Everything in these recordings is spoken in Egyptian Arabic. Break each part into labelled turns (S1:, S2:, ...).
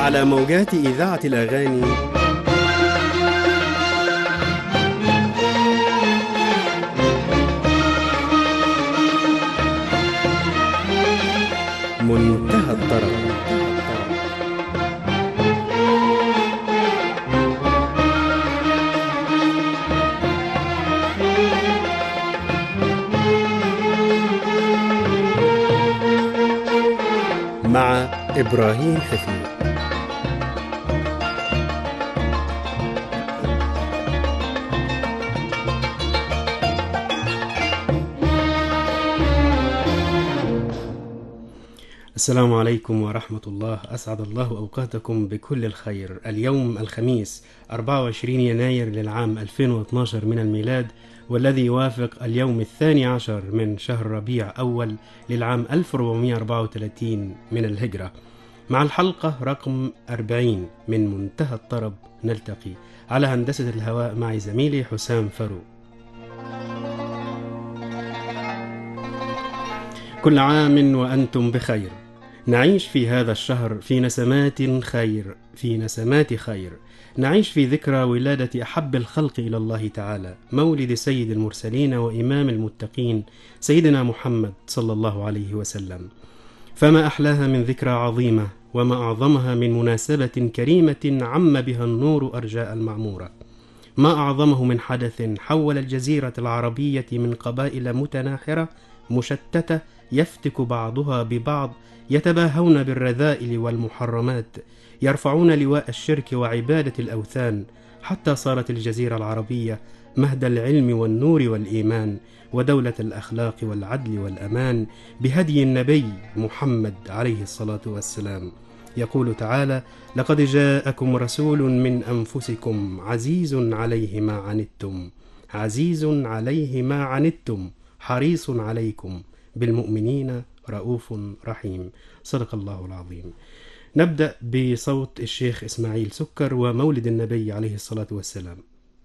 S1: على موجات إذاعة الأغاني منتهى الطرب مع إبراهيم حفيظ السلام عليكم ورحمة الله أسعد الله أوقاتكم بكل الخير اليوم الخميس 24 يناير للعام 2012 من الميلاد والذي يوافق اليوم الثاني عشر من شهر ربيع أول للعام 1434 من الهجرة مع الحلقة رقم 40 من منتهى الطرب نلتقي على هندسة الهواء مع زميلي حسام فاروق كل عام وأنتم بخير نعيش في هذا الشهر في نسمات خير في نسمات خير نعيش في ذكرى ولادة أحب الخلق إلى الله تعالى مولد سيد المرسلين وإمام المتقين سيدنا محمد صلى الله عليه وسلم فما أحلاها من ذكرى عظيمة وما أعظمها من مناسبة كريمة عم بها النور أرجاء المعمورة ما أعظمه من حدث حول الجزيرة العربية من قبائل متناحرة مشتتة يفتك بعضها ببعض يتباهون بالرذائل والمحرمات يرفعون لواء الشرك وعبادة الأوثان حتى صارت الجزيرة العربية مهد العلم والنور والإيمان ودولة الأخلاق والعدل والأمان بهدي النبي محمد عليه الصلاة والسلام يقول تعالى لقد جاءكم رسول من أنفسكم عزيز عليه ما عنتم عزيز عليه ما عنتم حريص عليكم بالمؤمنين رؤوف رحيم صدق الله العظيم نبدأ بصوت الشيخ إسماعيل سكر ومولد النبي عليه الصلاة والسلام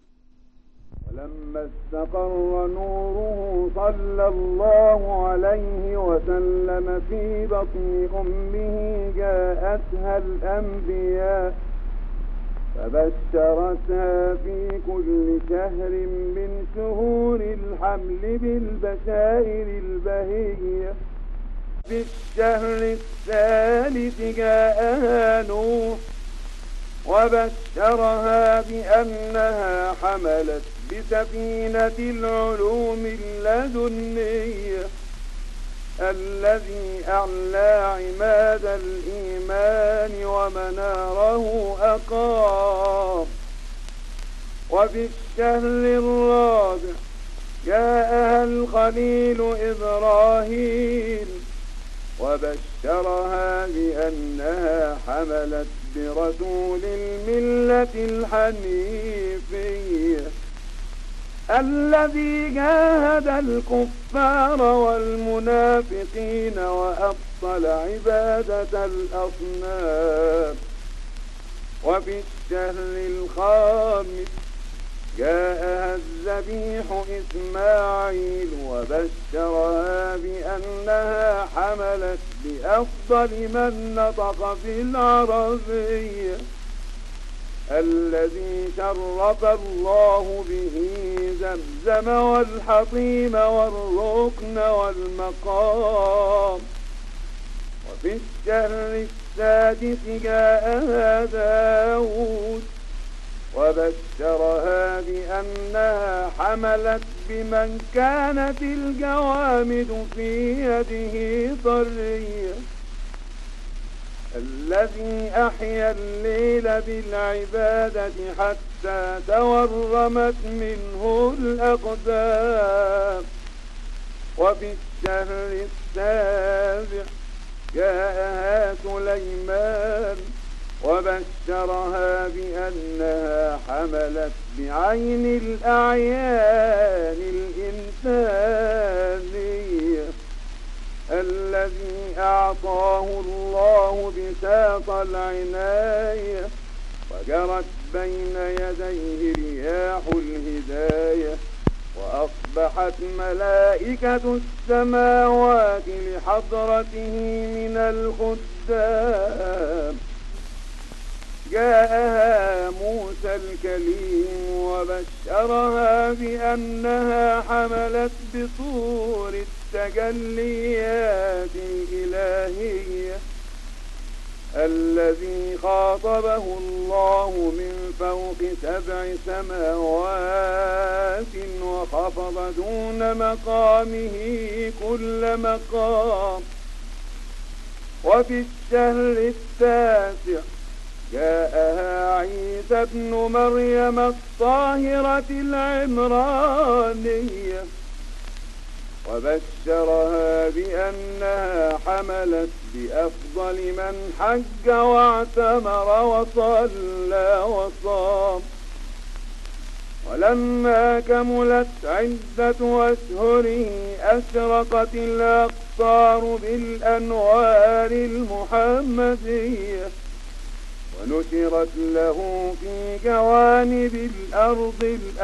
S2: ولما استقر نوره صلى الله عليه وسلم في بطن أمه جاءتها الأنبياء فبشرتها في كل شهر من شهور الحمل بالبشائر البهيه في الشهر الثالث جاءها نوح وبشرها بأنها حملت بسفينة العلوم اللدنية الذي أعلى عماد الإيمان ومناره أقام وفي الشهر الرابع جاءها الخليل إبراهيم وبشرها بأنها حملت برسول الملة الحنيفية الذي جاهد الكفار والمنافقين وأبطل عبادة الأصنام وفي الشهر الخامس جاءها الذبيح إسماعيل وبشرها بأنها حملت بأفضل من نطق في العربية الذي شرف الله به زمزم والحطيم والركن والمقام وفي الشهر السادس جاءها داود وبشرها بأنها حملت بمن كانت الجوامد في يده طرية الذي أحيا الليل بالعبادة حتى تورمت منه الأقدام وفي الشهر السابع جاءها سليمان وبشرها بأنها حملت بعين الأعيان الإنسانية الذي أعطاه الله بساط العناية وجرت بين يديه رياح الهداية وأصبحت ملائكة السماوات لحضرته من الخدام جاءها موسى الكليم وبشرها بأنها حملت بطور التجليات الإلهية الذي خاطبه الله من فوق سبع سماوات وخفض دون مقامه كل مقام وفي الشهر التاسع جاءها عيسى ابن مريم الطاهرة العمرانية وبشرها بأنها حملت بأفضل من حج واعتمر وصلى وصام ولما كملت عدة أشهره أشرقت الأقطار بالأنوار المحمدية ونشرت له في جوانب الأرض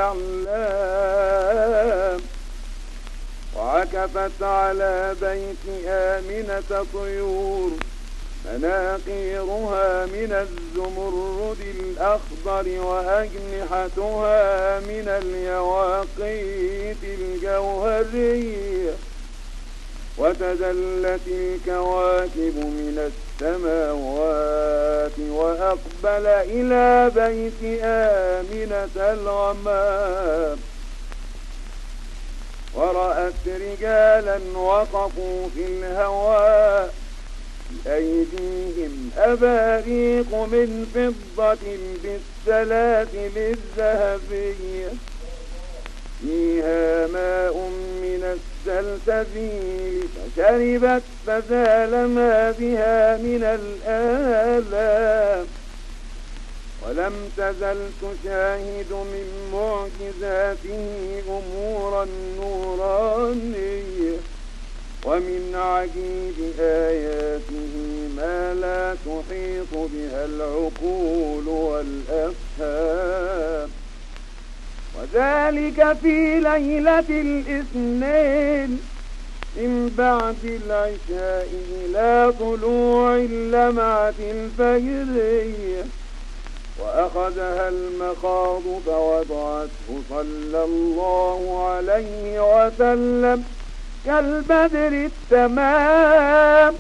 S2: الأعلام وعكفت على بيت آمنة طيور مناقيرها من الزمرد الأخضر وأجنحتها من اليواقيت الجوهرية وتدلت الكواكب من السماوات وأقبل إلى بيت آمنة الغمام ورأت رجالا وقفوا في الهواء بأيديهم أباريق من فضة بالسلاسل الذهبية فيها ماء من السلسبيل فشربت فزال ما بها من الآلام ولم تزل تشاهد من معجزاته أمورا نورانية ومن عجيب آياته ما لا تحيط بها العقول والأفهام وذلك في ليلة الاثنين من بعد العشاء إلى طلوع اللمعة الفجرية وأخذها المخاض فوضعته صلى الله عليه وسلم كالبدر التمام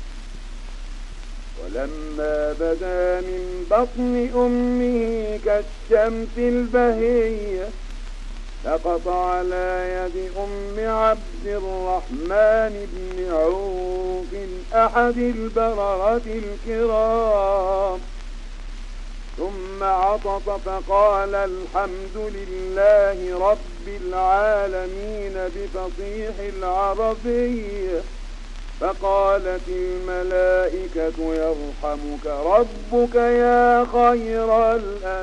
S2: ولما بدا من بطن أمه كالشمس البهية سقط على يد أم عبد الرحمن بن عوف أحد البررة الكرام ثم عطف فقال الحمد لله رب العالمين بفصيح العربية فقالت الملائكة يرحمك ربك يا خير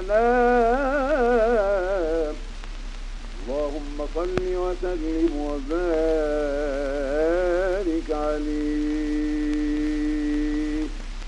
S2: الأنام اللهم صل وسلم وبارك عليه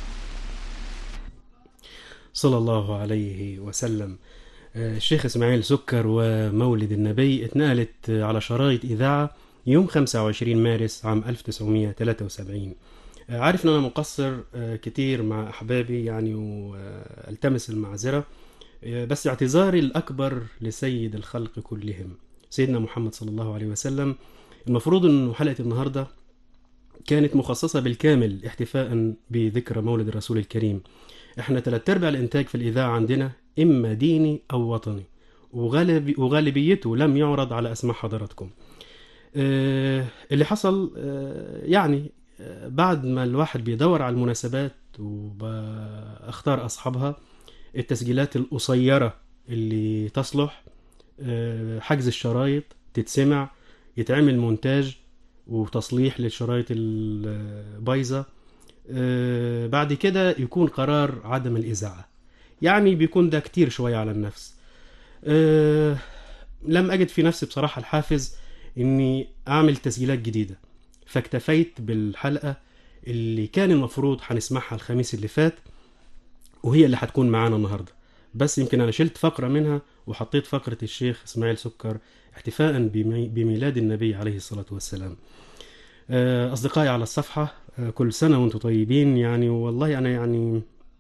S1: صلى الله عليه وسلم آه، الشيخ إسماعيل سكر ومولد النبي اتنقلت على شرايط إذاعة يوم 25 مارس عام 1973 آه، عارف ان انا مقصر آه، كتير مع احبابي يعني والتمس المعذره آه، بس اعتذاري الاكبر لسيد الخلق كلهم سيدنا محمد صلى الله عليه وسلم المفروض انه حلقه النهارده كانت مخصصه بالكامل احتفاء بذكرى مولد الرسول الكريم احنا تلات ارباع الانتاج في الاذاعه عندنا اما ديني او وطني وغالب وغالبيته لم يعرض على اسماء حضراتكم آه، اللي حصل آه، يعني آه، بعد ما الواحد بيدور على المناسبات وبختار أصحابها التسجيلات القصيرة اللي تصلح آه، حجز الشرايط تتسمع يتعمل مونتاج وتصليح للشرايط البايظة آه، بعد كده يكون قرار عدم الإذاعة يعني بيكون ده كتير شوية على النفس آه، لم أجد في نفسي بصراحة الحافز اني اعمل تسجيلات جديده فاكتفيت بالحلقه اللي كان المفروض هنسمعها الخميس اللي فات وهي اللي هتكون معانا النهارده بس يمكن انا شلت فقره منها وحطيت فقره الشيخ اسماعيل سكر احتفاء بمي- بميلاد النبي عليه الصلاه والسلام آه، اصدقائي على الصفحه آه، كل سنه وانتم طيبين يعني والله انا يعني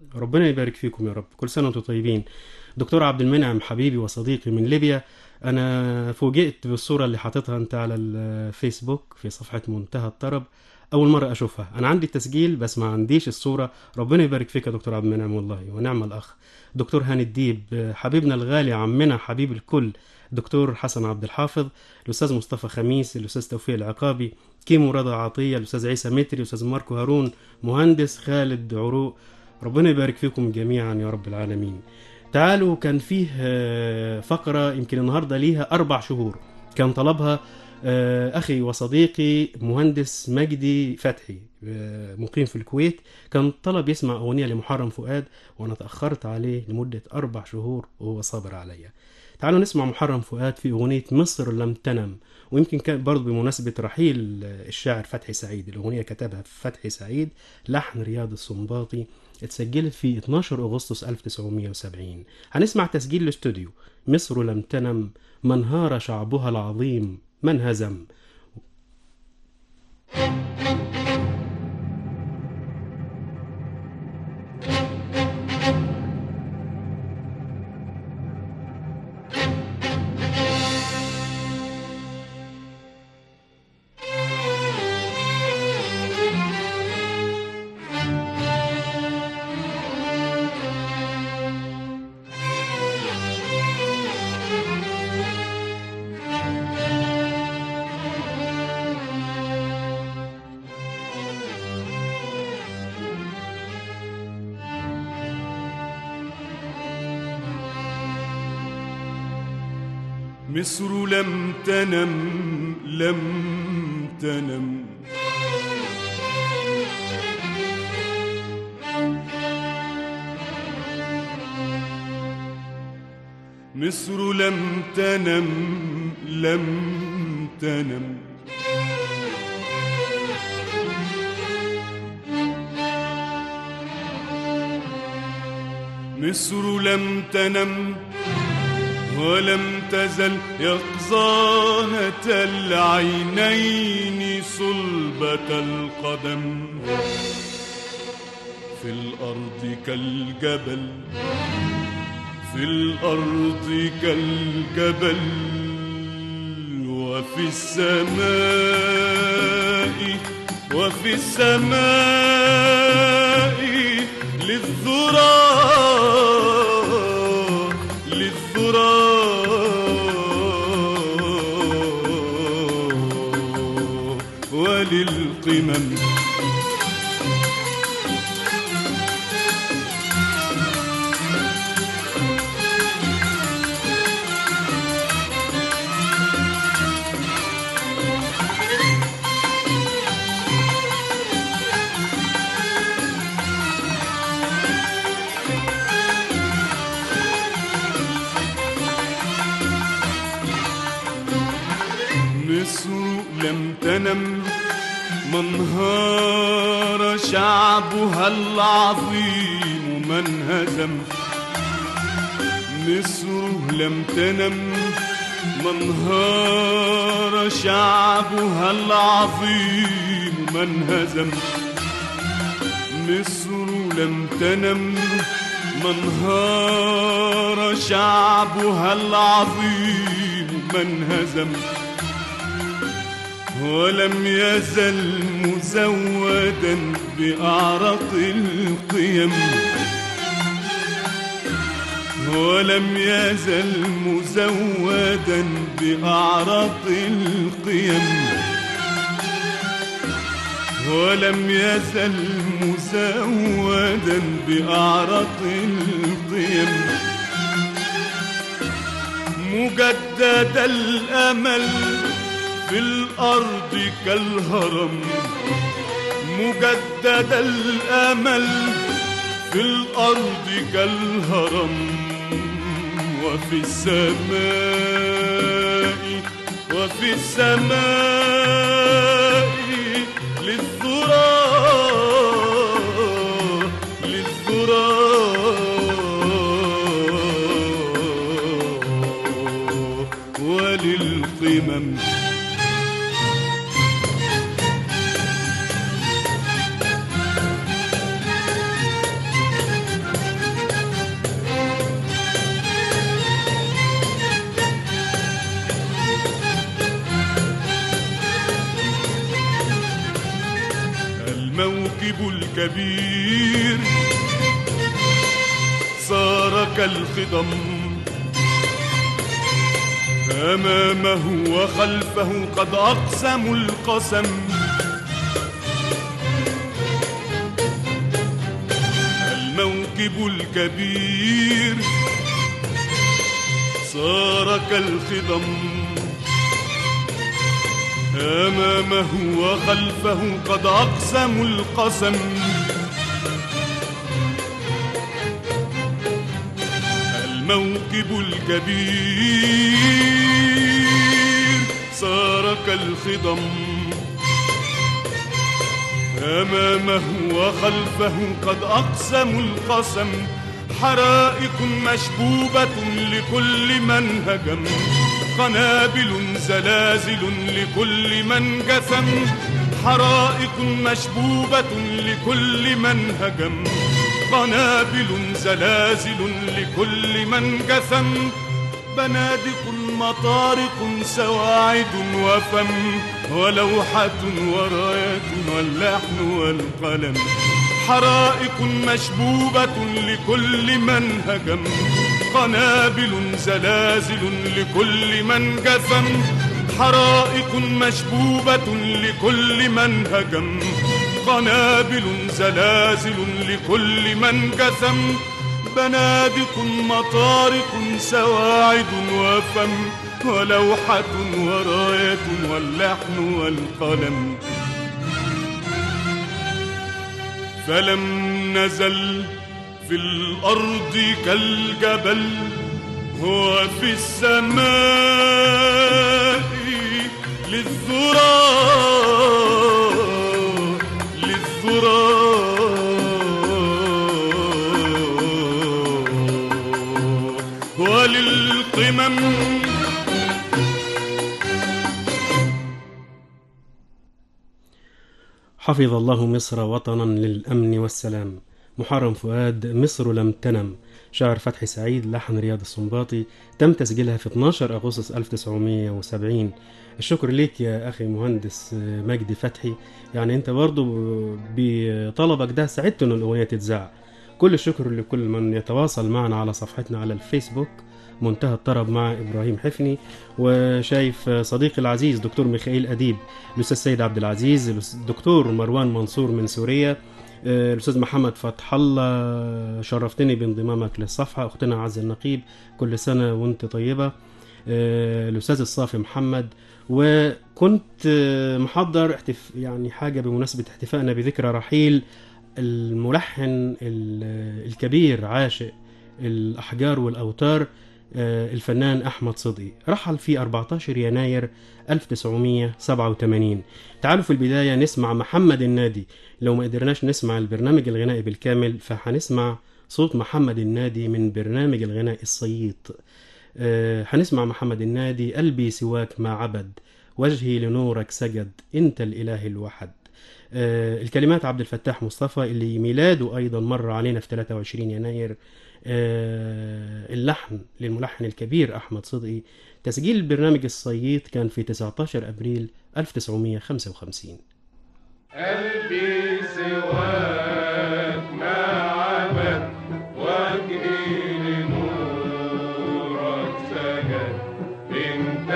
S1: ربنا يبارك فيكم يا رب كل سنة وانتم طيبين دكتور عبد المنعم حبيبي وصديقي من ليبيا أنا فوجئت بالصورة اللي حاططها أنت على الفيسبوك في صفحة منتهى الطرب أول مرة أشوفها أنا عندي التسجيل بس ما عنديش الصورة ربنا يبارك فيك يا دكتور عبد المنعم والله ونعم الأخ دكتور هاني الديب حبيبنا الغالي عمنا حبيب الكل دكتور حسن عبد الحافظ الأستاذ مصطفى خميس الأستاذ توفيق العقابي كيمو رضا عطية الأستاذ عيسى متري الأستاذ ماركو هارون مهندس خالد عروق ربنا يبارك فيكم جميعا يا رب العالمين تعالوا كان فيه آه، فقرة يمكن النهاردة ليها أربع شهور كان طلبها آه، أخي وصديقي مهندس مجدي فتحي آه، مقيم في الكويت كان طلب يسمع أغنية لمحرم فؤاد وأنا تأخرت عليه لمدة أربع شهور وهو صابر عليا تعالوا نسمع محرم فؤاد في أغنية مصر لم تنم ويمكن كان برضه بمناسبة رحيل الشاعر فتحي سعيد الأغنية كتبها فتحي سعيد لحن رياض السنباطي اتسجلت في 12 أغسطس 1970 هنسمع تسجيل الاستوديو مصر لم تنم من هار شعبها العظيم من هزم
S3: مصر لم تنم لم تنم مصر لم تنم لم تنم مصر لم تنم ولم تزل يقظانة العينين صلبة القدم في الأرض كالجبل في الأرض كالجبل وفي السماء وفي السماء للذرى للذرى وللقمم مصر لم تنم منهار شعبها العظيم من هزم مصر لم تنم منهار شعبها العظيم من هزم مصر لم تنم منهار شعبها العظيم من هزم ولم يزل مزودا بأعرق القيم ولم يزل مزودا بأعرق القيم ولم يزل مزودا بأعرق القيم مجدد الأمل في الأرض كالهرم مجدد الأمل في الأرض كالهرم وفي السماء وفي السماء للذرى للذرى وللقمم الموكب الكبير صار كالخضم أمامه وخلفه قد أقسموا القسم الموكب الكبير صار كالخضم أمامه وخلفه قد أقسموا القسم الموكب الكبير صار كالخضم أمامه وخلفه قد أقسموا القسم حرائق مشبوبة لكل من هجم قنابل زلازل لكل من جثم حرائق مشبوبة لكل من هجم قنابل زلازل لكل من جثم بنادق مطارق سواعد وفم ولوحة وراية واللحن والقلم حرائق مشبوبة لكل من هجم قنابل زلازل لكل من جثم حرائق مشبوبة لكل من هجم قنابل زلازل لكل من جثم بنادق مطارق سواعد وفم ولوحة وراية واللحن والقلم فلم نزل في الأرض كالجبل هو في السماء للذرى للذرى وللقمم
S1: حفظ الله مصر وطنا للأمن والسلام محرم فؤاد مصر لم تنم شعر فتحي سعيد لحن رياض السنباطي تم تسجيلها في 12 أغسطس 1970 الشكر ليك يا أخي مهندس مجدي فتحي يعني أنت برضو بطلبك ده ساعدت إن الأغنية تتذاع كل الشكر لكل من يتواصل معنا على صفحتنا على الفيسبوك منتهى الطرب مع ابراهيم حفني وشايف صديقي العزيز دكتور ميخائيل اديب الاستاذ سيد عبد العزيز الدكتور مروان منصور من سوريا آه، الاستاذ محمد فتح الله شرفتني بانضمامك للصفحه اختنا عز النقيب كل سنه وانت طيبه آه، الاستاذ الصافي محمد وكنت آه، محضر احتف يعني حاجه بمناسبه احتفائنا بذكرى رحيل الملحن ال- الكبير عاشق الأحجار والأوتار آه، الفنان أحمد صدقي رحل في 14 يناير 1987 تعالوا في البداية نسمع محمد النادي لو ما قدرناش نسمع البرنامج الغنائي بالكامل فهنسمع صوت محمد النادي من برنامج الغناء الصييط آه، هنسمع محمد النادي قلبي سواك ما عبد وجهي لنورك سجد انت الاله الوحد آه، الكلمات عبد الفتاح مصطفى اللي ميلاده ايضا مر علينا في 23 يناير آه، اللحن للملحن الكبير احمد صدقي تسجيل البرنامج الصييط كان في 19 ابريل 1955
S3: قلبي سواك ما عبد وجهي لنورك سجد انت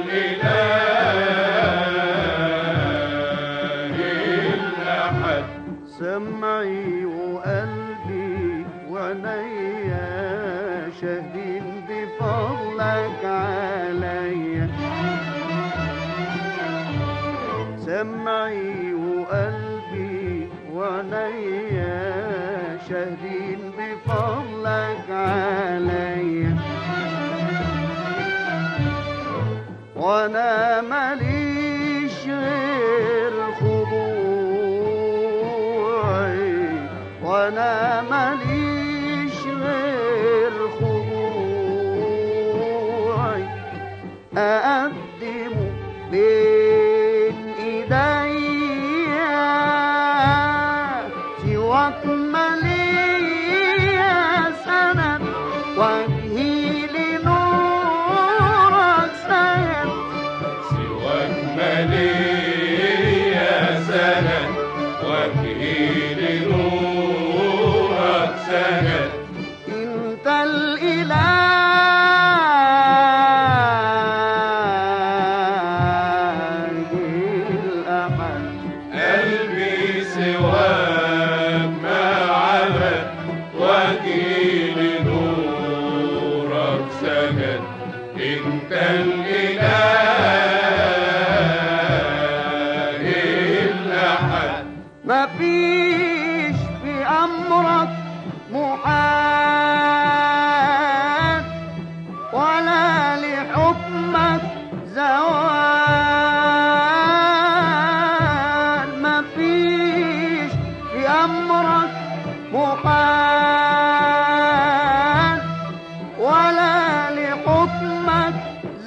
S3: الاله الاحد
S2: سمعي وقلبي وعينيا شاهدين بفضلك عليا سمعي وقلبي وعينيا شاهدين بفضلك عليا وانا ماليش غير خضوعي وانا ماليش غير خضوعي اقدمه بين ايديا سواك ماليا سند وجهي لنورك سند
S3: سواك مالي يا سند وجهي وجهي لنورك سجد
S2: انت الاله الاحد
S3: قلبي سواك ما عبد وجهي لنورك سجد انت الاله الاحد
S2: ما فيش في امرك محال ولا لحكمك زوال ما فيش في امرك محال ولا لحكمك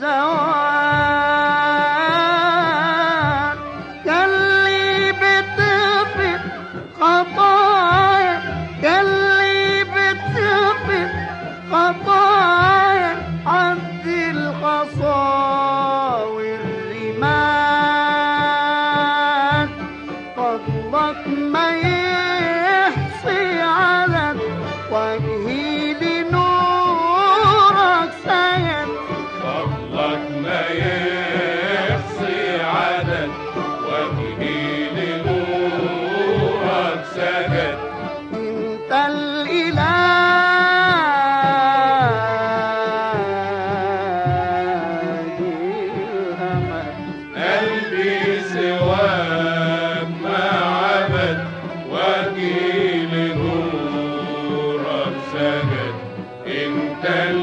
S2: زوال كاللي بتغفر خطايا كاللي بتغفر خطايا عد الخصا والرمال فضلك ما يحصي عدد وجهي لنورك سيد
S3: فضلك ما يحصي عدد وجهي لنورك سجد
S2: انت الاله الامل
S3: قلبي سواك ما عبد وجهي لنورك سجد انت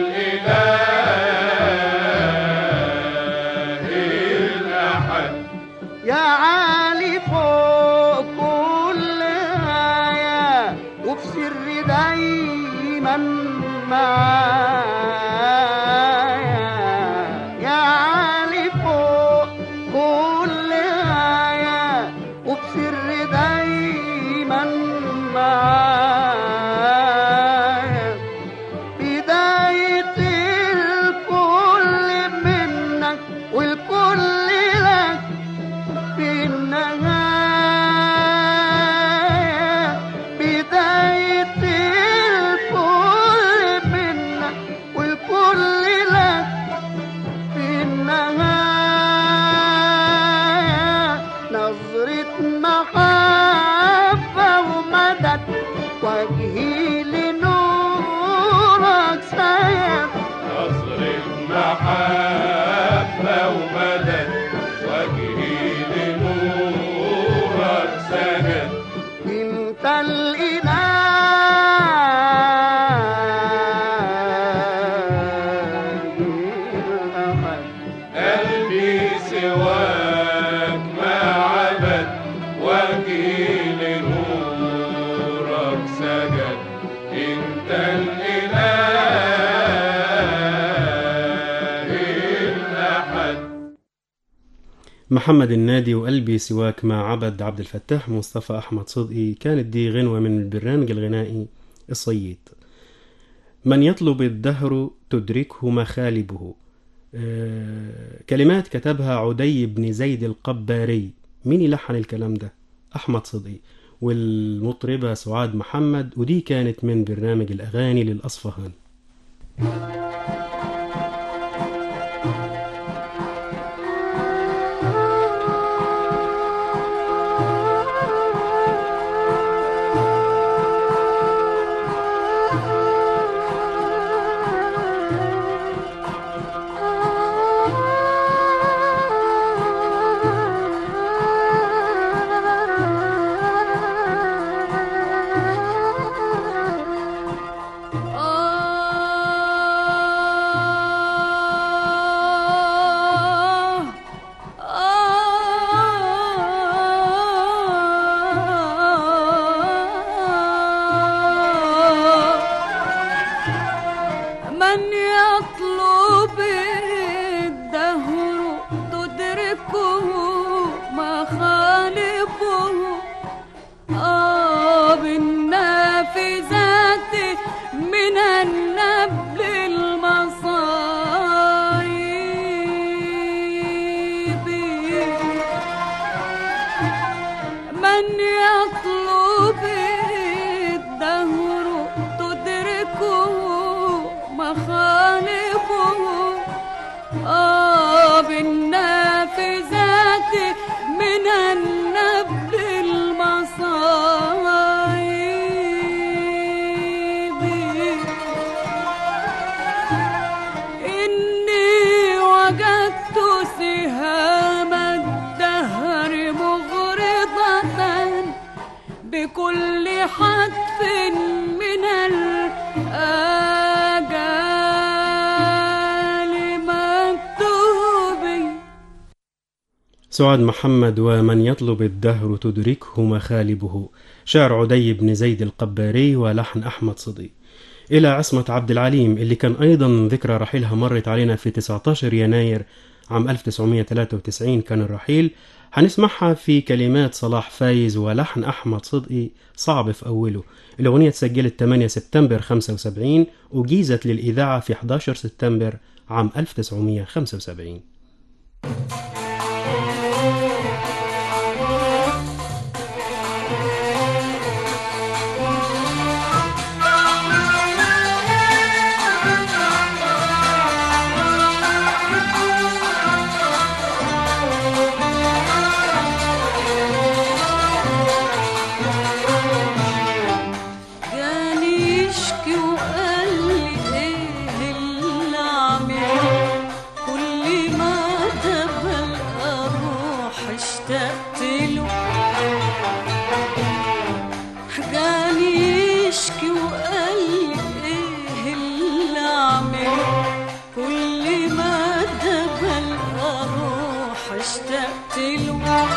S3: الاله الاحد
S2: يا عالي فوق كل غاية وفي سر دايما معايا يا عالي فوق كل غاية وفي سر دايما معايا بداية الكل منك والكل لك في النهاية بداية الكل منك والكل لك في النهاية نظرة محبة ومدد وجهي لنورك سيد
S3: نظرة محبة ومدد وجهي لنورك سجد
S2: انت الاله الامل
S3: قلبي سواك ما عبد وجهي لنورك سجد انت الاله الاحد
S1: محمد النادي وقلبي سواك مع عبد عبد الفتاح مصطفى أحمد صدقي كانت دي غنوة من البرنامج الغنائي الصيد من يطلب الدهر تدركه مخالبه آه، كلمات كتبها عدي بن زيد القباري مين يلحن الكلام ده أحمد صدقي والمطربة سعاد محمد ودي كانت من برنامج الأغاني للأصفهان
S4: آه آه من يطلب الدهر تدركه مخالفه آه بالنافذات من النبل المصايب من يطلب كل حتف من الآجال مكتوب
S1: سعاد محمد ومن يطلب الدهر تدركه مخالبه شعر عدي بن زيد القباري ولحن أحمد صدي إلى عصمة عبد العليم اللي كان أيضا ذكرى رحيلها مرت علينا في 19 يناير عام 1993 كان الرحيل هنسمعها في كلمات صلاح فايز ولحن أحمد صدقي صعب في أوله الأغنية اتسجلت 8 سبتمبر 75 وجيزت للإذاعة في 11 سبتمبر عام 1975
S4: جاني يشكي وقال لي ايه اللي اعمل كل ما دبل اروح اشتقت له جاني يشكي وقال لي ايه اللي اعمل كل ما دبل اروح اشتقت له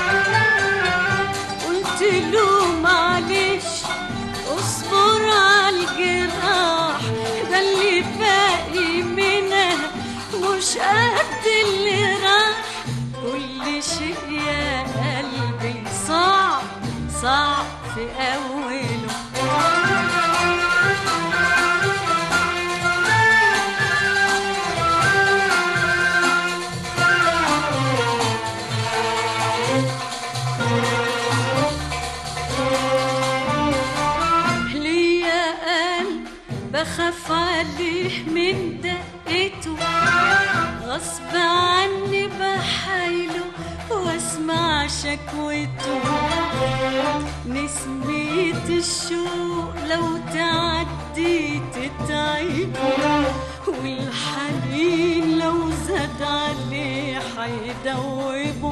S4: قلت له معلش اصبر على الجراح ده اللي باقي منها مش قد اللي راح كل شيء يا قلبي صعب صعب في اوله ليا قلب بخاف عليه من دقته غصب عني بحايله واسمع شكوته نسمية الشوق لو تعدي تتعبه والحنين لو زاد عليه حيدوبه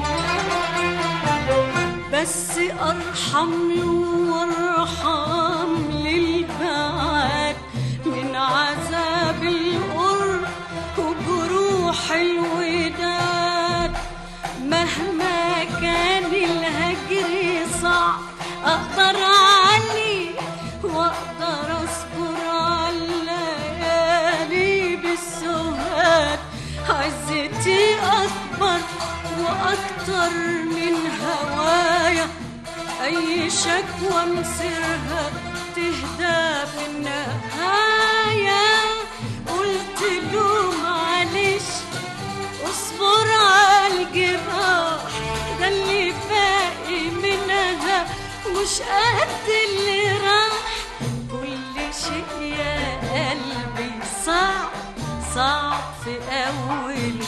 S4: بس ارحم له وارحم للبعاد من عذاب القرب وجروح الوداد مهما كان الهجر صعب اقدر عليه واقدر اصبر على الليالي بالسهاد عزتي اكبر واكتر من هوايا اي شكوى مصيرها تهدى في النهايه قلت له معلش اصبر على الجراح ده اللي باقي منها مش قد اللي راح كل شيء يا قلبي صعب صعب في اوله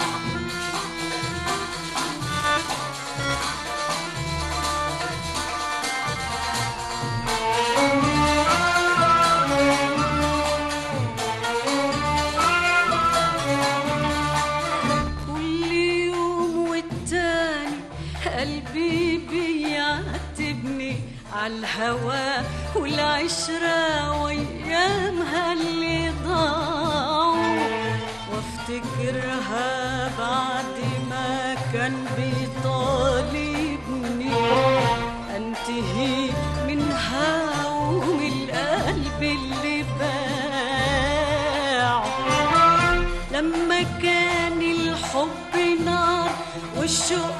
S4: كل يوم والتاني قلبي بيعاتبني عالهوى والعشرة وأيامها اللي ضاعوا وافتكرها بعد ما كان بيطالبني انتهي منها ومن القلب اللي باعه لما كان الحب نار والشوق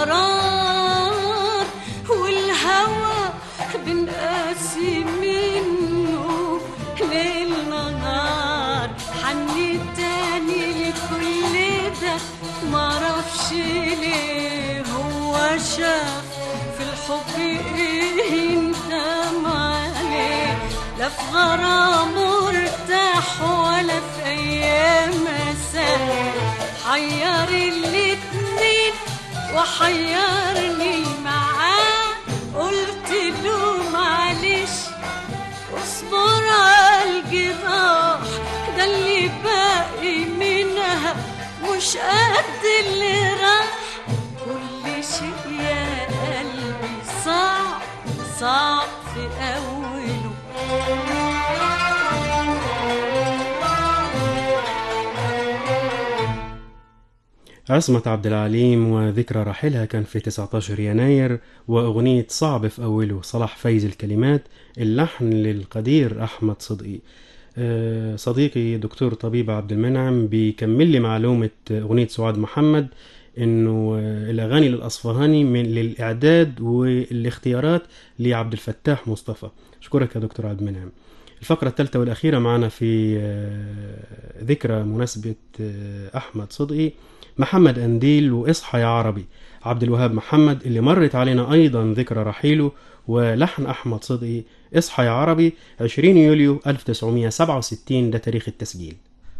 S4: مرار والهوى بنقاسي منه ليل نهار حني تاني لكل ده معرفش ليه هو شاف في الحب ايه انتم عليه لا في غرامه ارتاح ولا في ايام مساء حير الاتنين وحيرني معاه قلت له معلش اصبر على الجراح ده اللي باقي منها مش قد اللي راح كل شيء يا قلبي صعب صعب في في أوله
S1: عصمة عبد العليم وذكرى رحيلها كان في 19 يناير وأغنية صعب في أوله صلاح فايز الكلمات اللحن للقدير أحمد صدقي آه، صديقي دكتور طبيب عبد المنعم بيكمل لي معلومة أغنية سعاد محمد إنه آه، الأغاني للأصفهاني من للإعداد والاختيارات لعبد الفتاح مصطفى أشكرك يا دكتور عبد المنعم الفقرة الثالثة والأخيرة معنا في آه، ذكرى مناسبة آه، أحمد صدقي محمد أنديل وإصحى يا عربي عبد الوهاب محمد اللي مرت علينا أيضا ذكرى رحيله ولحن أحمد صدقي إصحى يا عربي 20 يوليو 1967 ده تاريخ التسجيل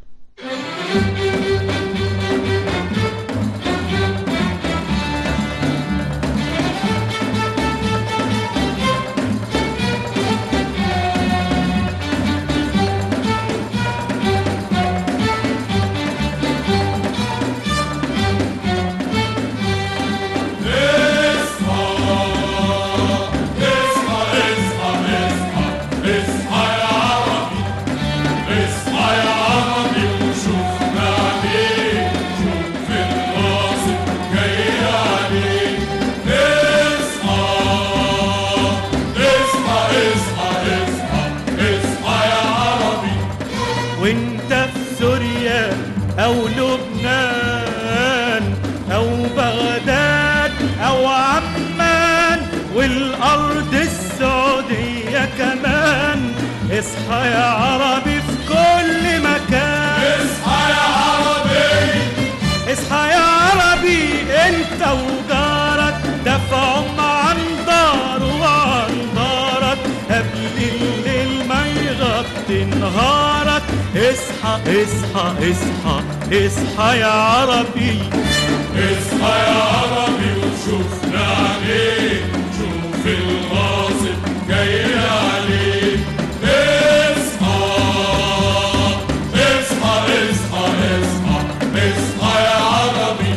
S5: وانت في سوريا او لبنان او بغداد او عمان والارض السعودية كمان اصحى يا عربي في كل مكان اصحى يا عربي اصحى يا عربي انت وجارك دفعهم عن دار وعن دارك قبل الليل ما يغطي نهارك اصحى اصحى اصحى اصحى يا عربي
S3: اصحى يا عربي وشوفنا عليك شوف الغاصب جاي عليك اصحى اصحى اصحى اصحى اصحى يا عربي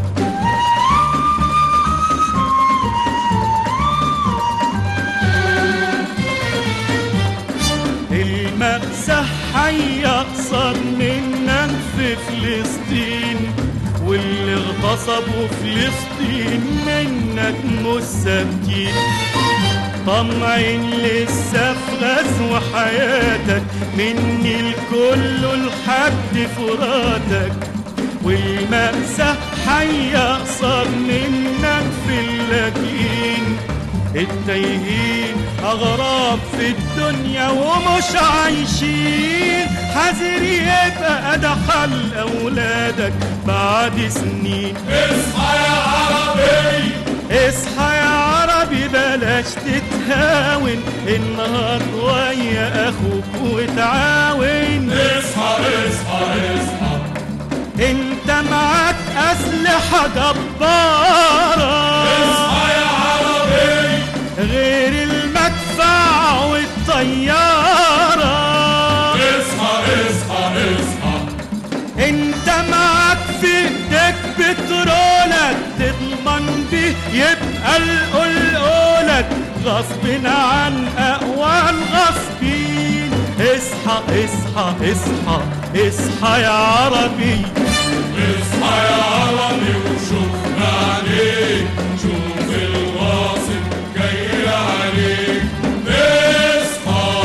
S5: المأساة هيقصر منك في فلسطين واللي اغتصبوا فلسطين منك مش سابكين طمعين لسه في غزو حياتك مني الكل لحد فراتك والمأساة هيقصر منك في اللاجئين التايهين أغراب في الدنيا ومش عايشين حذر يبقى ده حل أولادك بعد سنين
S3: اصحى يا عربي
S5: اصحى يا عربي بلاش تتهاون النهار ويا أخوك وتعاون
S3: اصحى اصحى اصحى
S5: انت معاك أسلحة جبارة
S3: اصحى يا عربي
S5: غير المدفع والطيارة
S3: اصحى اصحى اصحى
S5: انت معاك في ايدك بترولك تضمن بيه يبقى القلقولك غصب عن اقوى الغصبين اصحى اصحى اصحى اصحى يا عربي
S3: اصحى يا عربي وشوفنا عليك شوف الواصل جاي عليك اصحى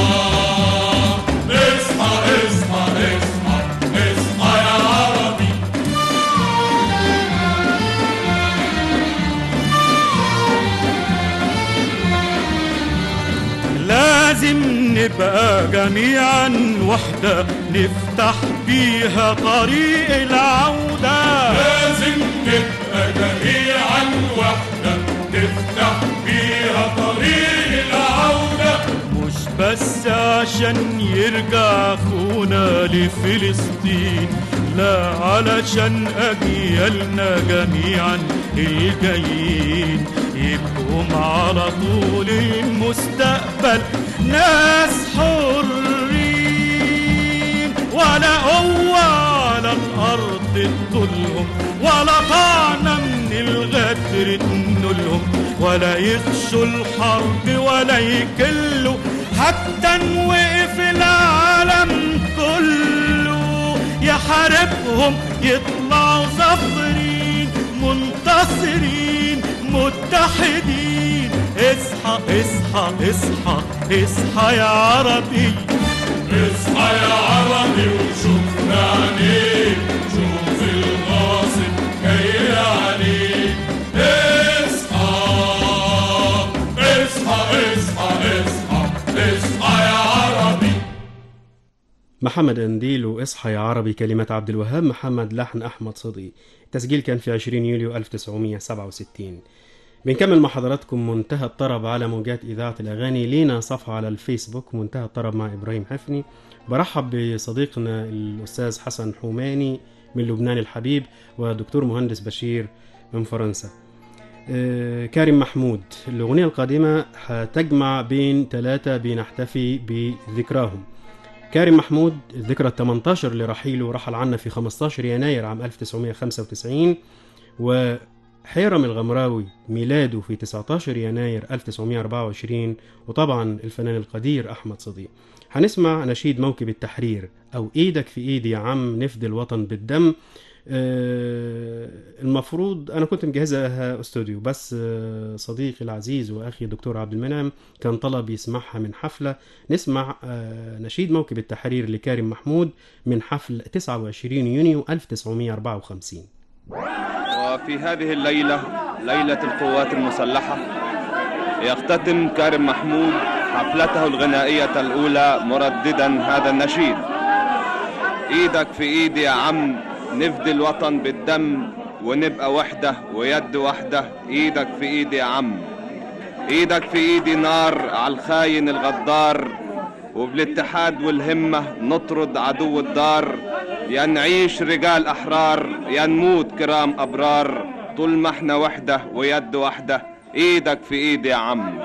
S3: اصحى اصحى اصحى اصحى يا عربي
S5: لازم نبقى جميعا وحدة نفتح بيها طريق العودة
S3: لازم نبقى جميعا وحدة نفتح بيها طريق العودة
S5: مش بس عشان يرجع اخونا لفلسطين لا علشان اجيالنا جميعا الجايين يبقوا على طول المستقبل ناس حرين ولا قوة على الأرض تطولهم ولا طعنة من الغدر تنولهم ولا يخشوا الحرب ولا يكلوا حتى ان وقف العالم كله يحاربهم يطلعوا ظافرين منتصرين متحدين اصحى اصحى اصحى اصحى يا عربي
S3: اصحى يا عربي وشوفنا عينيك شوف الغاصب جاي عليك اصحى اصحى اصحى اصحى اصحى يا عربي
S1: محمد أنديل وإصحى يا عربي كلمات عبد الوهاب محمد لحن أحمد صدقي التسجيل كان في 20 يوليو 1967 بنكمل مع حضراتكم منتهى الطرب على موجات إذاعة الأغاني لينا صفحة على الفيسبوك منتهى الطرب مع إبراهيم حفني برحب بصديقنا الأستاذ حسن حوماني من لبنان الحبيب ودكتور مهندس بشير من فرنسا آه، كارم محمود الأغنية القادمة هتجمع بين ثلاثة بنحتفي بذكراهم كارم محمود الذكرى 18 لرحيله رحل عنا في 15 يناير عام 1995 وحيرم الغمراوي ميلاده في 19 يناير 1924 وطبعا الفنان القدير أحمد صديق هنسمع نشيد موكب التحرير أو إيدك في إيدي يا عم نفدي الوطن بالدم آه، المفروض انا كنت مجهزها استوديو بس آه، صديقي العزيز واخي دكتور عبد المنعم كان طلب يسمعها من حفله نسمع آه، نشيد موكب التحرير لكارم محمود من حفل 29 يونيو 1954
S2: وفي هذه الليلة ليلة القوات المسلحة يختتم كارم محمود حفلته الغنائية الأولى مرددا هذا النشيد إيدك في إيدي يا عم نفدي الوطن بالدم ونبقى وحدة ويد وحدة إيدك في إيدي يا عم إيدك في إيدي نار على الخاين الغدار وبالاتحاد والهمة نطرد عدو الدار يا نعيش رجال أحرار يا نموت كرام أبرار طول ما احنا وحدة ويد وحدة إيدك في إيدي يا عم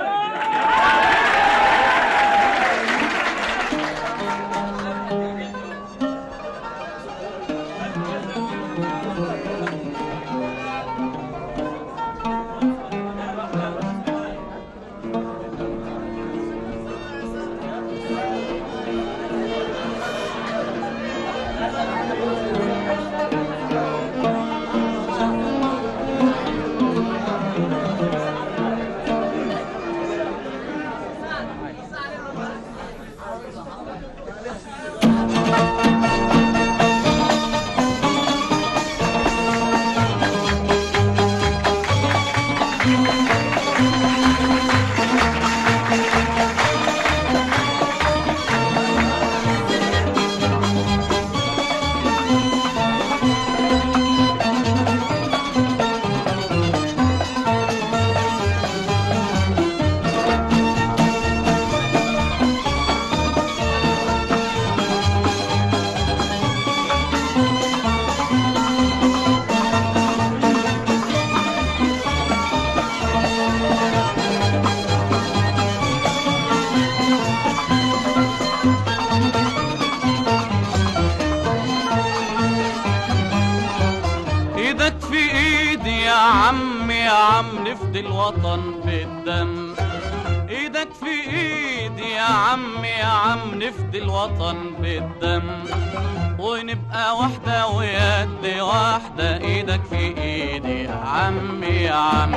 S6: ايدك في ايدي يا عم يا عم نفدي الوطن بالدم ايدك في ايدي يا عم يا عم نفدي الوطن بالدم ونبقى واحدة ويد واحدة ايدك في ايدي يا عم يا عم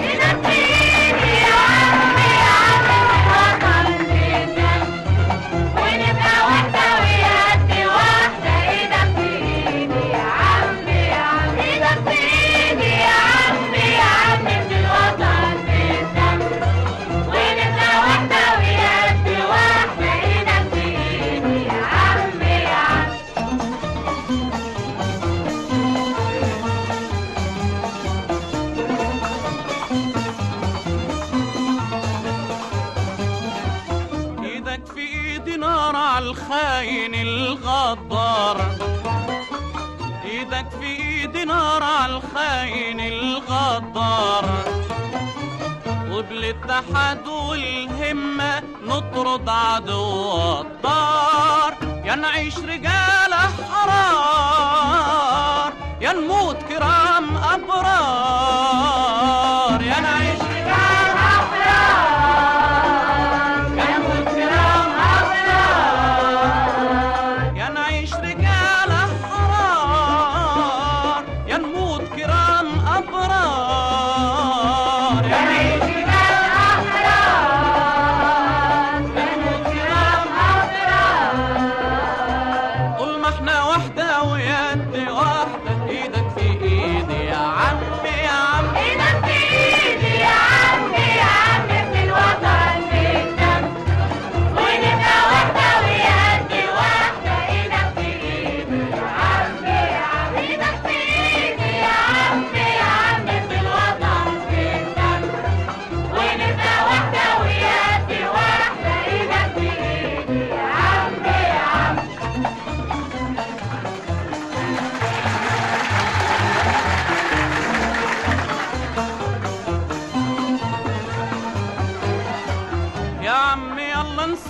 S6: ايدك في ايدي نار على الخاين الغدار ايدك في ايدي نار على الخاين الغدار وبالاتحاد والهمة نطرد عدو الدار يا نعيش رجال احرار يا نموت كرام ابرار يا نعيش رجال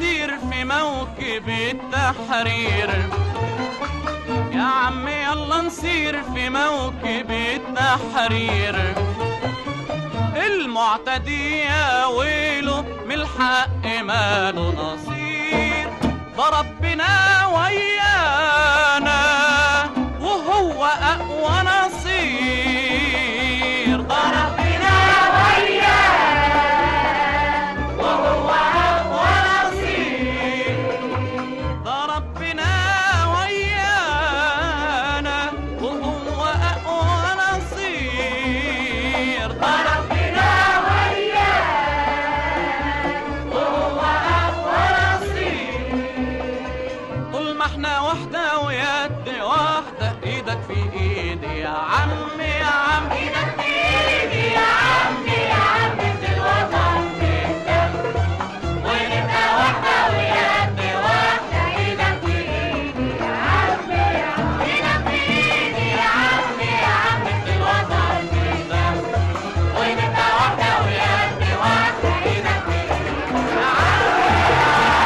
S6: نسير في موكب التحرير يا عم يلا نسير في موكب التحرير المعتدي يا ويله من الحق ماله نصير ده ربنا ويانا وهو أقوى نصير ده ربنا ده ربنا ويانا وهو أقوى نصير ده ربنا طول ما احنا واحدة ويد واحدة ايدك في ايدي يا عم يا عم ايدك في ايدي يا عم يا عم في الوطن في الدم ونبقى واحدة ويد واحدة ايدك في ايدي يا عم يا عم ايدك في ايدي يا عم يا عم في الوطن في الدم ونبقى واحدة ويد واحدة ايدك في ايدي يا عم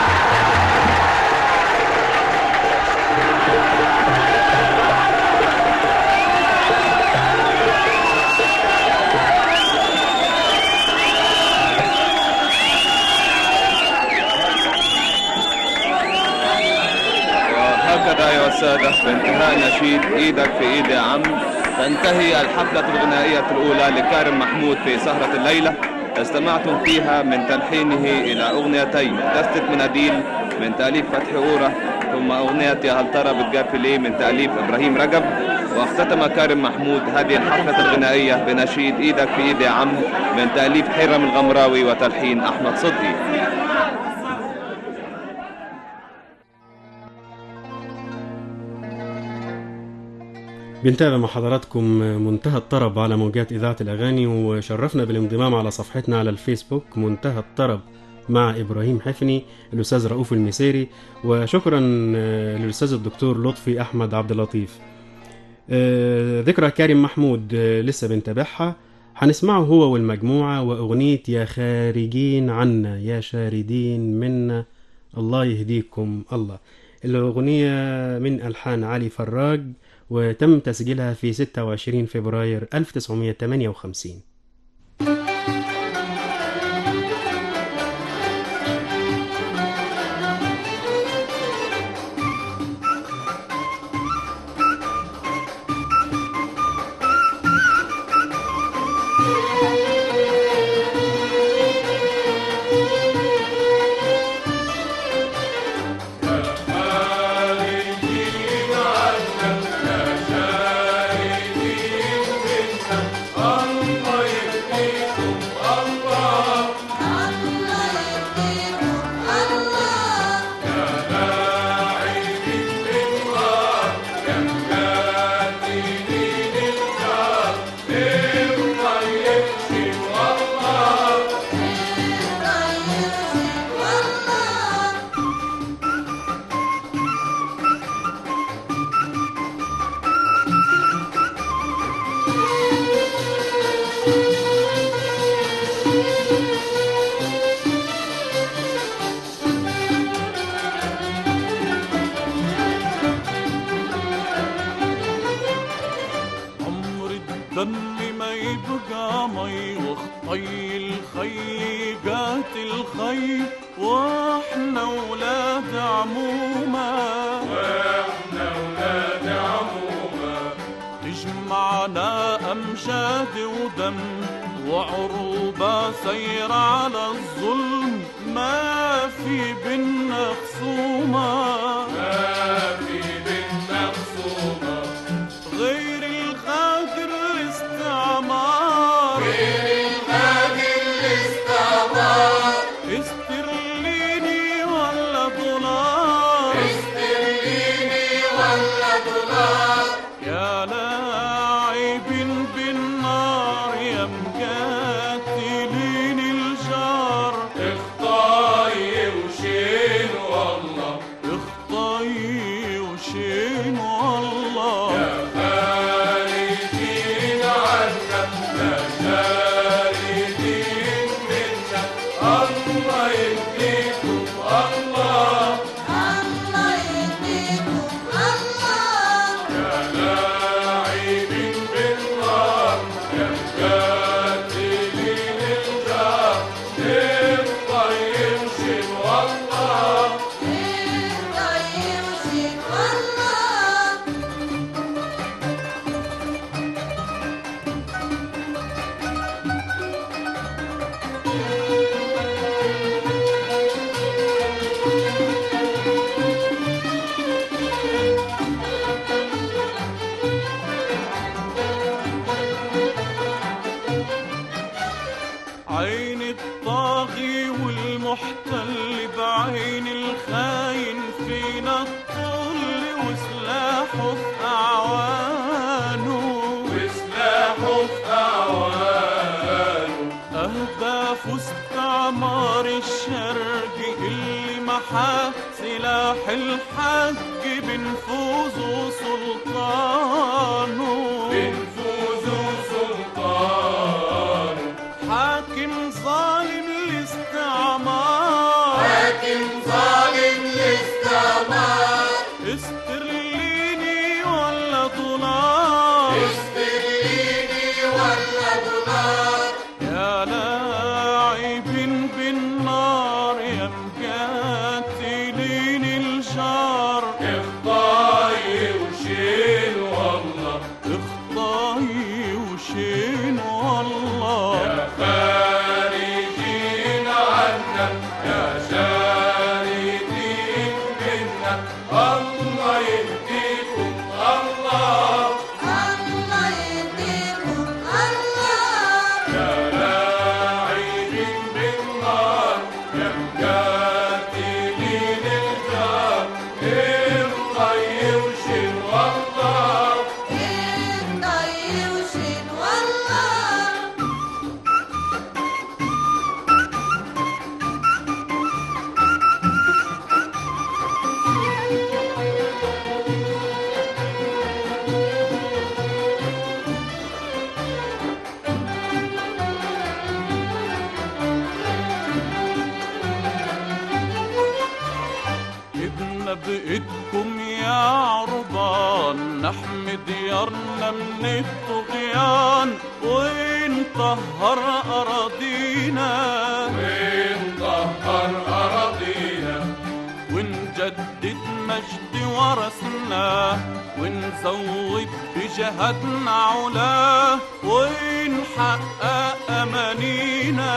S2: وهكذا أيها السادة بانتهاء نشيد إيدك في إيد يا عم تنتهي الحفلة الغنائية الأولى لكارم محمود في سهرة الليلة استمعتم فيها من تلحينه إلى أغنيتين دستة مناديل من تأليف فتحي أورة ثم أغنية يا هل ترى بتجافي ليه من تأليف إبراهيم رجب واختتم كارم محمود هذه الحفلة الغنائية بنشيد إيدك في إيد يا عم من تأليف حرم الغمراوي وتلحين أحمد صدقي
S1: بنتابع مع حضراتكم منتهى الطرب على موجات إذاعة الأغاني وشرفنا بالانضمام على صفحتنا على الفيسبوك منتهى الطرب مع إبراهيم حفني الأستاذ رؤوف المسيري وشكرا آه، للأستاذ الدكتور لطفي أحمد عبد اللطيف آه، ذكرى كريم محمود آه، لسه بنتابعها هنسمعه هو والمجموعة وأغنية يا خارجين عنا يا شاردين منا الله يهديكم الله الأغنية من ألحان علي فراج وتم تسجيلها في 26 فبراير 1958
S6: عمر الدم ما يبقى مي وخطي الخي جات الخي واحنا ولاد عمومة واحنا ولاد عمومة تجمعنا أمجاد ودم وعروبة سير على الظلم ما في بينا خصومة ما في بينا خصومة غير الغادر الاستعمار غير الغادر الاستعمار استرليني ولا دولار استرليني ولا دولار يا لاعبين بالنار يا مقاتلين الجار اخطاي وشين والله سلاحه سلاح الحق بنفوذ سلطانه
S3: بنفوذ سلطان
S6: حاكم ظالم الاستعمار
S3: حاكم ظالم الاستعمار
S6: استرليني ولا دولار
S3: استرليني ولا دولار
S6: يا لاعبين بالنار يا مقاتلين الجار
S3: اخضاي وشيل والله
S6: اخطاي وشين والله
S3: يا خارجين عنا يا شاردين منا الله يهديكم الله
S4: الله يهديكم الله
S3: يا لاعبين بالنار يا مقاتلين الجار الله يوشن والله
S4: الضي وشين والله
S6: ابنا بإيدكم يا عربان نحمي ديارنا من الطغيان ونطهر أراضينا
S3: ونطهر أراضينا
S6: ونجدد مجد ورثنا ونزود بجهدنا علاه ونحقق أمانينا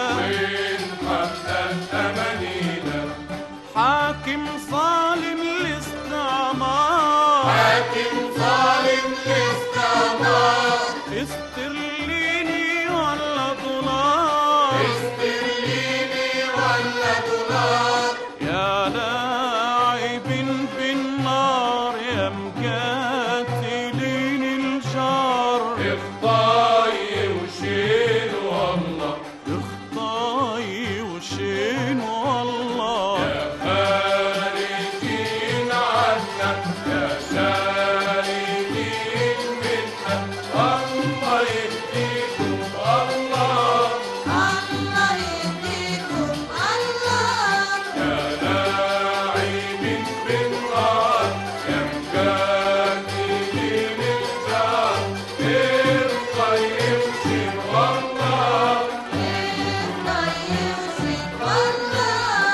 S3: ونحقق أمانينا
S6: حاكم ظالم الاستعمار
S3: حاكم ظالم الاستعمار
S6: استرليني ولا دولار
S3: استرليني ولا دولار
S6: يا لاعبين بالنار يا مقاتلين الجار
S3: اخطاي وشيل والله
S6: اخطاي وشين والله
S3: يا خارجين عنا يا شاردين منا الله يهديكم الله
S4: الله يهديكم الله
S3: يا لاعبين بالنار يا مقاتلين الجار ارقى يمشي والله
S4: الضي وشين والله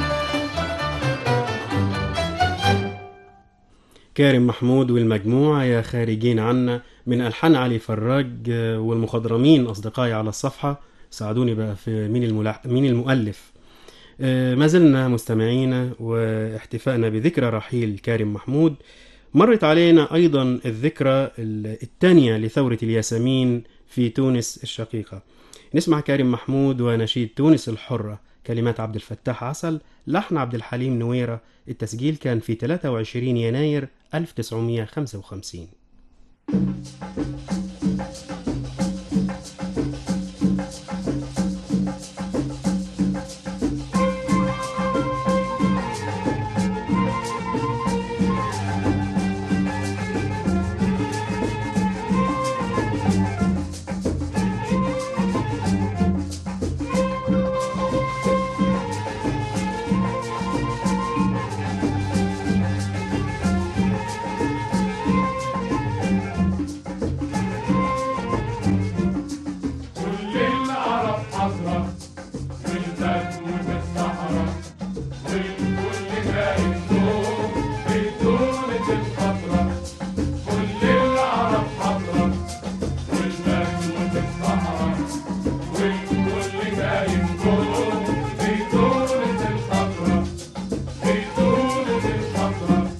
S1: كارم محمود والمجموعة يا خارجين عنا من ألحان علي فراج آه، والمخضرمين أصدقائي على الصفحة ساعدوني بقى في مين, الملح... مين المؤلف آه، ما زلنا مستمعين واحتفائنا بذكرى رحيل كارم محمود مرت علينا أيضا الذكرى الثانية لثورة الياسمين في تونس الشقيقة نسمع كارم محمود ونشيد تونس الحرة كلمات عبد الفتاح عسل لحن عبد الحليم نويرة التسجيل كان في 23 يناير 1955
S3: كل العرب حضرة والبدو بالصحراء والكل نايم نوم في دولة الخضرة كل العرب حضرة والبدو بالصحراء والكل نايم نوم في دولة الخضرة في دولة الخضرة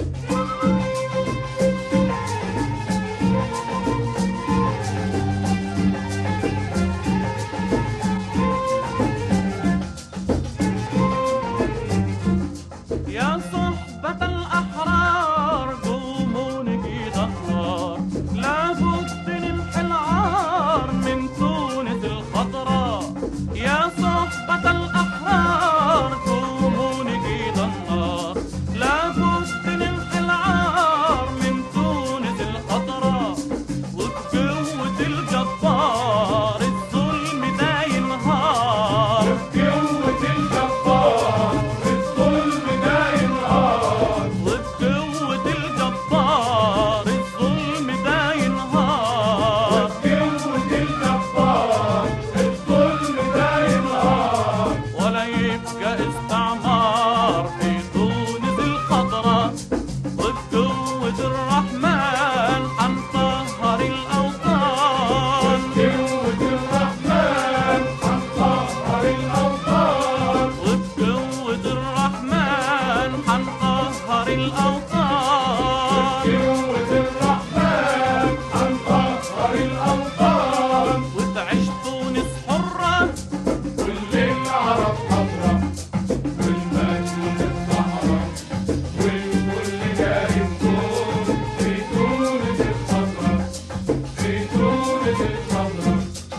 S6: يا صحبة الأحرار قوموا نجيد أحرار لابد نمحي العار من تونس الخضراء يا صحبة الأحرار قوموا نجيد الأوطان
S3: قوة الرحمن هنطهر الأوطان
S6: وتعيش تونس حرة
S3: كل العرب حضرة والمجد الصحراء والكل جاي نكون في تونس الخضراء في تونس الخضراء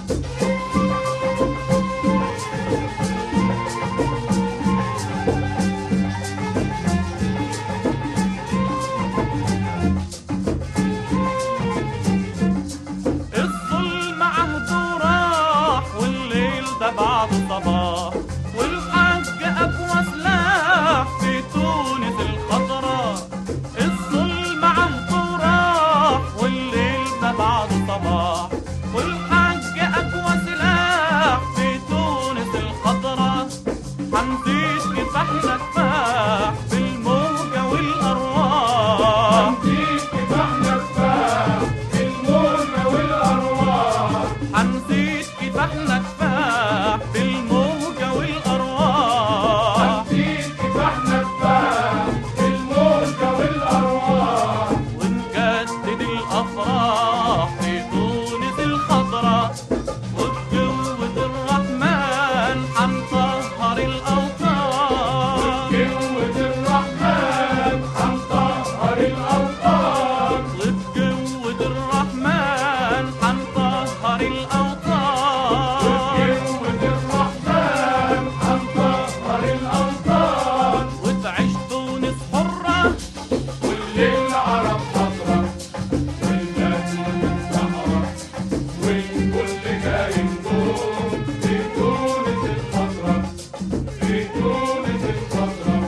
S6: الظلم عهده راح والليل ده بعد صباح والحج أقوى سلاح في تونس الخضراء الظلم عهده راح والليل ده بعد صباح والحج أقوى سلاح في تونس الخضراء حنزيد كفاحنا كفاح بالموجة والأرواح
S3: دي كفاحنا كفاح الموجة والأرواح
S6: حنزيد كفاحنا كفاح بالموجة والأرواح
S3: دي كفاحنا كفاح الموجة والأرواح
S6: ونجدد الأفراح في تونس الخضراء وبقوة الرحمن حنطهر الأوطان
S3: قوة الرحمن هنطهر الأوطان
S6: وبقوة الرحمن حنطهر الأوطان
S3: قوة الرحمن هنطهر الأوطان
S6: وتعيش تونس حرة
S3: كل العرب حضرة والمجد الصحراء والكل جاي نكون في تونس الخضراء في تونس الخضراء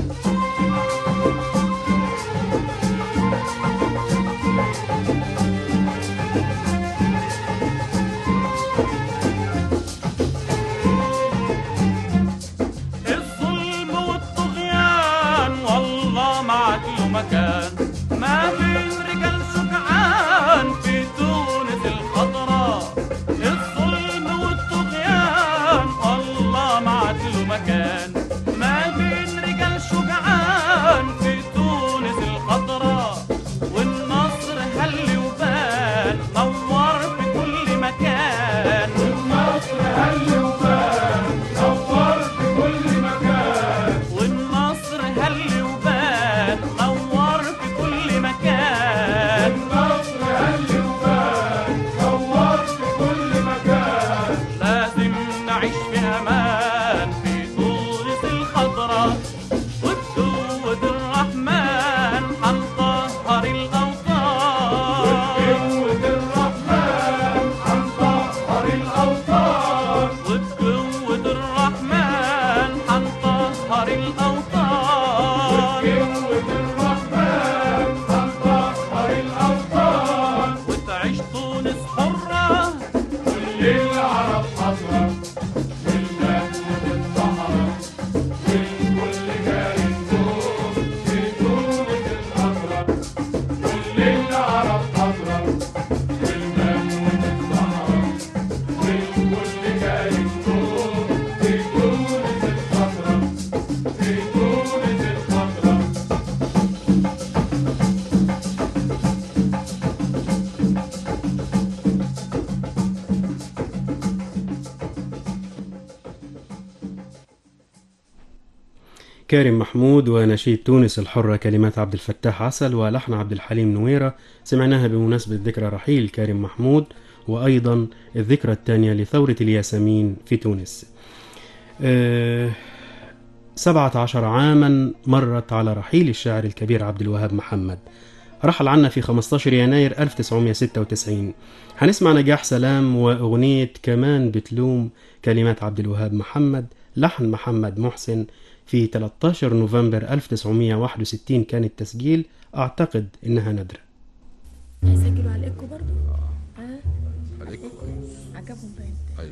S6: الظلم والطغيان والله ما عاد له مكان ما بين رجال شجعان في تونس الخضراء الظلم والطغيان والله ما عاد له مكان ما بين رجال شجعان في تونس الخضراء والنصر هل وبان نور في كل مكان
S3: النصر هل وبان نور في كل مكان
S6: والنصر هل وبان نور في كل مكان
S3: النصر هل وبان نور في كل مكان
S6: لازم نعيش في امان في تونس الخضراء وبقوة الرحمن حنطهر الأوطان
S3: قوة الرحمن هنطهر الأوطان
S6: وبقوة الرحمن حنطهر الأوطان
S3: قوة الرحمن هنطهر الأوطان
S6: وتعيش تونس حرة
S3: كل العرب حضرة والمجد الصحراء والكل جاي نكون في تونس الخضراء كل العرب حضرة والمجد الصحراء والكل جاي نكون في تونس الخضراء في تونس الخضراء
S1: كارم محمود ونشيد تونس الحرة كلمات عبد الفتاح عسل ولحن عبد الحليم نويرة سمعناها بمناسبة ذكرى رحيل كارم محمود وأيضا الذكرى الثانية لثورة الياسمين في تونس أه سبعة عشر عاما مرت على رحيل الشاعر الكبير عبد الوهاب محمد رحل عنا في 15 يناير 1996 هنسمع نجاح سلام وأغنية كمان بتلوم كلمات عبد الوهاب محمد لحن محمد محسن في 13 نوفمبر 1961 كان التسجيل أعتقد إنها نادرة
S7: هيسجلوا على الايكو برضو ها عجبهم باين
S8: ايوه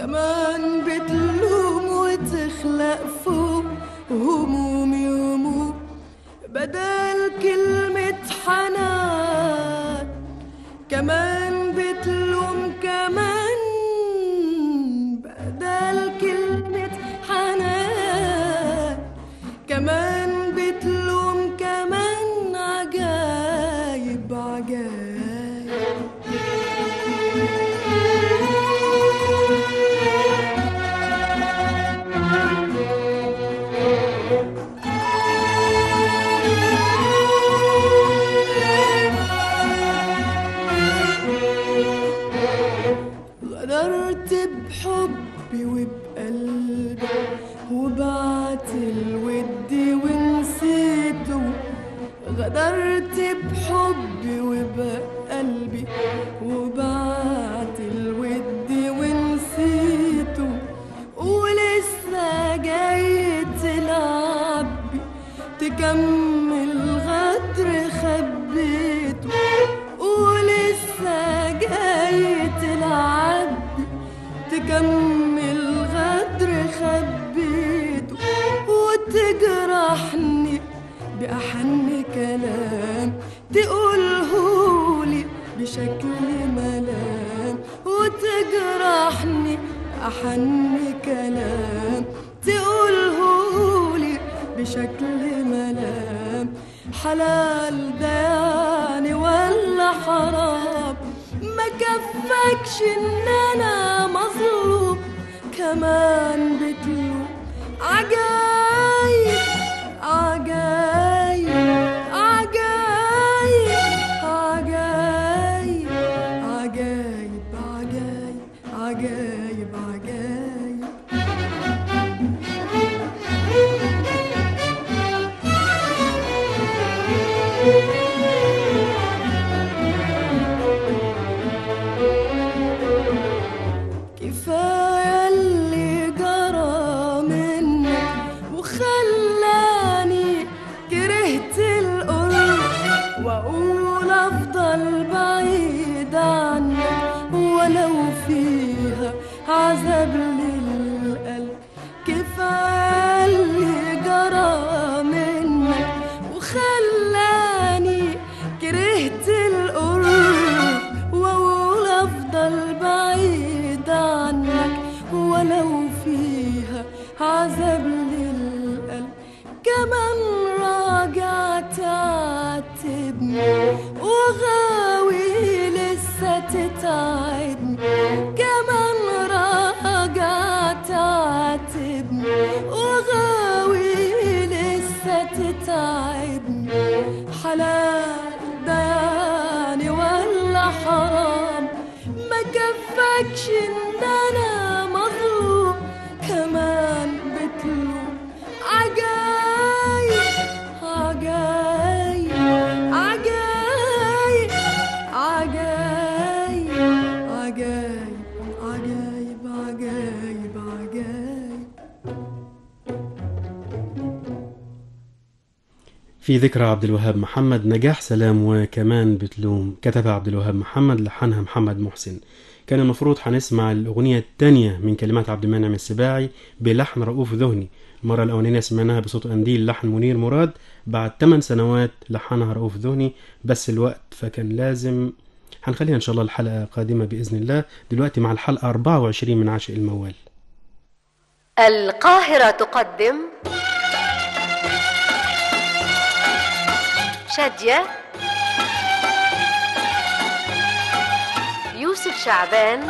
S8: كمان بتلوم وتخلق فوق همومي هموم بدل كلمة حنان كمان بتلوم كمان بدل كلمة حنان كمان بتلوم كمان عجايب عجايب غدرت بحبي وبقلبي وبعت الود ونسيته غدرت بحبي وبقلبي وبعت الود ونسيته ولسه جاي تلعبي تكمل غدر خبيته ولسه جاي تلعبي تكمل غدر خبيته وتجرحني بأحن كلام تقولهولي بشكل ملام وتجرحني أحن كلام تقولهولي بشكل ملام حلال ده يعني ولا حرام ما كفكش ان انا مظلوم كمان بتلوم عجايب عجايب عجايب عجايب عجايب عجايب عجايب عجايب كفاية اللي جرى منك وخلاني كرهت القرب وأقول أفضل بعيد عنك ولو فيها عذاب للقلب كفاية اللي جرى منك وخلاني كرهت القرب وأقول أفضل بعيد عنك ولو فيها عذاب للقلب كمان راجع تعاتبني وغاوي لسه تتعبني كمان راجع تعاتبني وغاوي لسه تتعبني حلال ده يعني ولا حرام ما كفكش ان انا مظلوم كمان بتلوم عجايب عجايب عجايب عجايب عجايب عجايب عجايب عجايب
S1: في ذكرى عبد الوهاب محمد نجاح سلام وكمان بتلوم كتبها عبد الوهاب محمد لحنها محمد محسن كان المفروض هنسمع الأغنية الثانية من كلمات عبد المنعم السباعي بلحن رؤوف ذهني المرة الأولانية سمعناها بصوت أنديل لحن منير مراد بعد 8 سنوات لحنها رؤوف ذهني بس الوقت فكان لازم هنخليها إن شاء الله الحلقة قادمة بإذن الله دلوقتي مع الحلقة 24 من عاشق الموال
S9: القاهرة تقدم شادية يوسف شعبان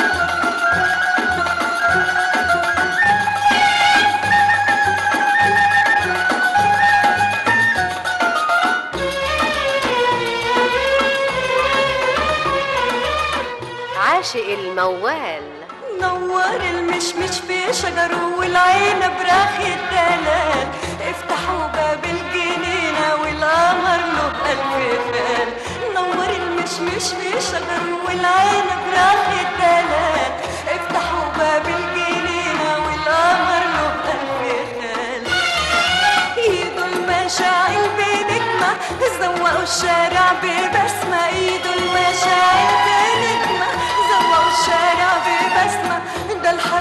S9: عاشق الموال
S8: نور المشمش في شجره والعين براخ الدلال افتحوا باب الجنينة والقمر له ألف فال نور المشمش في شجره والعين براخ الدلال افتحوا باب الجنينة والقمر له ألف خال ايده المشاعل بنجمة زوقوا الشارع ببسمة ايده المشاعل بنجمة زوقوا الشارع ببسمة ده الحق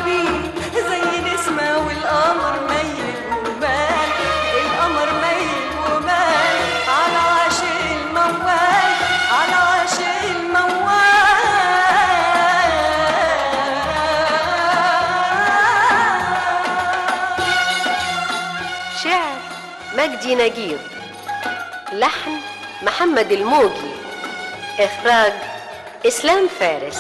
S9: مجدي نجيب لحن محمد الموجي إخراج إسلام فارس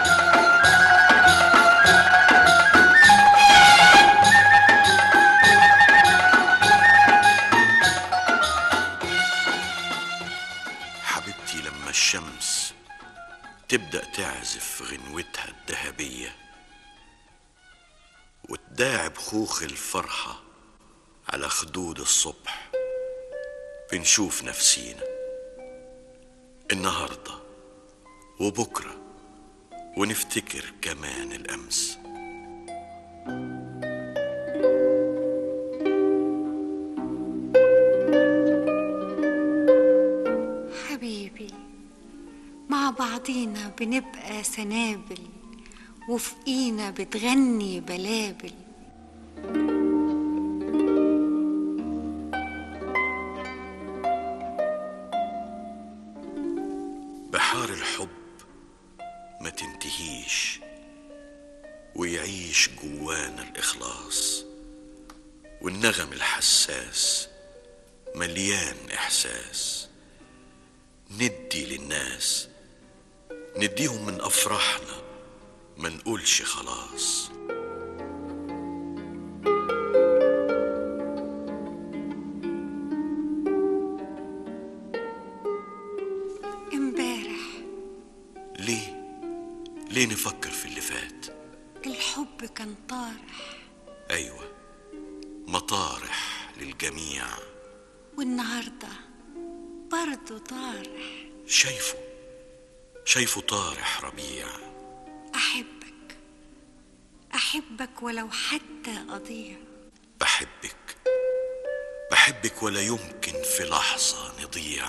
S10: حبيبتي لما الشمس تبدأ تعزف غنوتها الذهبية وتداعب خوخ الفرحة على خدود الصبح بنشوف نفسينا النهاردة وبكرة ونفتكر كمان الأمس
S11: حبيبي مع بعضينا بنبقى سنابل وفقينا بتغني بلابل
S10: بحار الحب ما تنتهيش ويعيش جوانا الإخلاص والنغم الحساس مليان إحساس ندي للناس نديهم من أفراحنا ما نقولش خلاص
S11: امبارح
S10: ليه ليه نفكر في اللي فات
S11: الحب كان طارح
S10: أيوة مطارح للجميع
S11: والنهارده برضه طارح
S10: شايفه شايفه طارح ربيع
S11: احبك احبك ولو حتى اضيع
S10: بحبك بحبك ولا يمكن في لحظة نضيع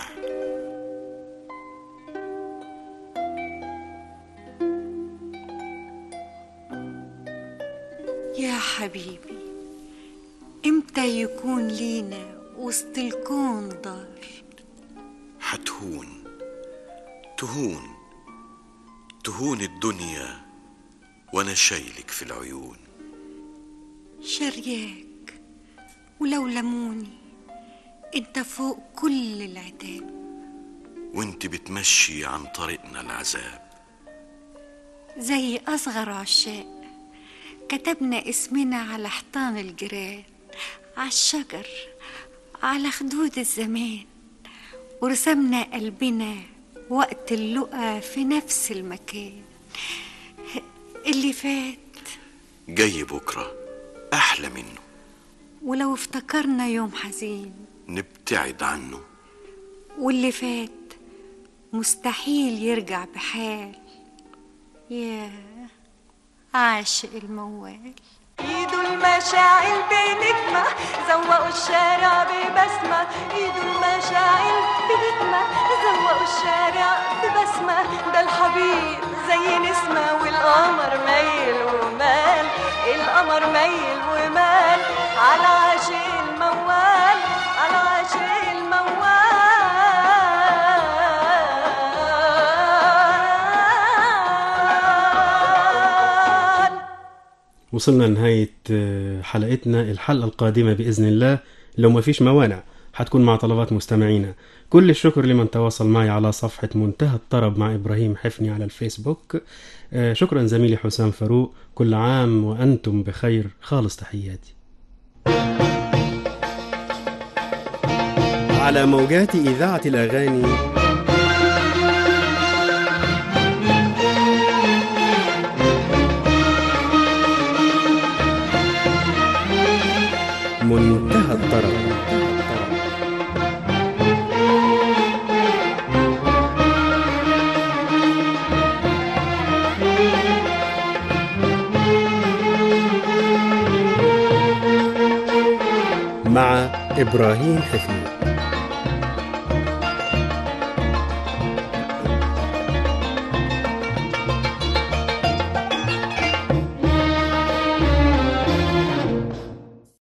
S11: يا حبيبي امتى يكون لينا وسط الكون دار
S10: هتهون تهون تهون الدنيا وانا شايلك في العيون
S11: شرياك ولو لموني انت فوق كل العتاب
S10: وانت بتمشي عن طريقنا العذاب
S11: زي أصغر عشاق كتبنا اسمنا على حيطان الجيران على الشجر على خدود الزمان ورسمنا قلبنا وقت اللقا في نفس المكان اللي فات
S10: جاي بكرة أحلى منه
S11: ولو افتكرنا يوم حزين
S10: نبتعد عنه
S11: واللي فات مستحيل يرجع بحال يا عاشق الموال
S8: ايدوا المشاعل بنجمة زوقوا الشارع ببسمة ايدوا المشاعل بنجمة زوقوا الشارع ببسمة ده الحبيب زي نسمة والقمر ميل ومال القمر ميل ومال على عاشق الموال على عاشق الموال
S1: وصلنا لنهاية آه، حلقتنا الحلقة القادمة بإذن الله لو ما فيش موانع هتكون مع طلبات مستمعينا كل الشكر لمن تواصل معي على صفحة منتهى الطرب مع إبراهيم حفني على الفيسبوك آه، شكرا زميلي حسام فاروق كل عام وأنتم بخير خالص تحياتي على موجات إذاعة الأغاني منتهى الطرب مع إبراهيم حفني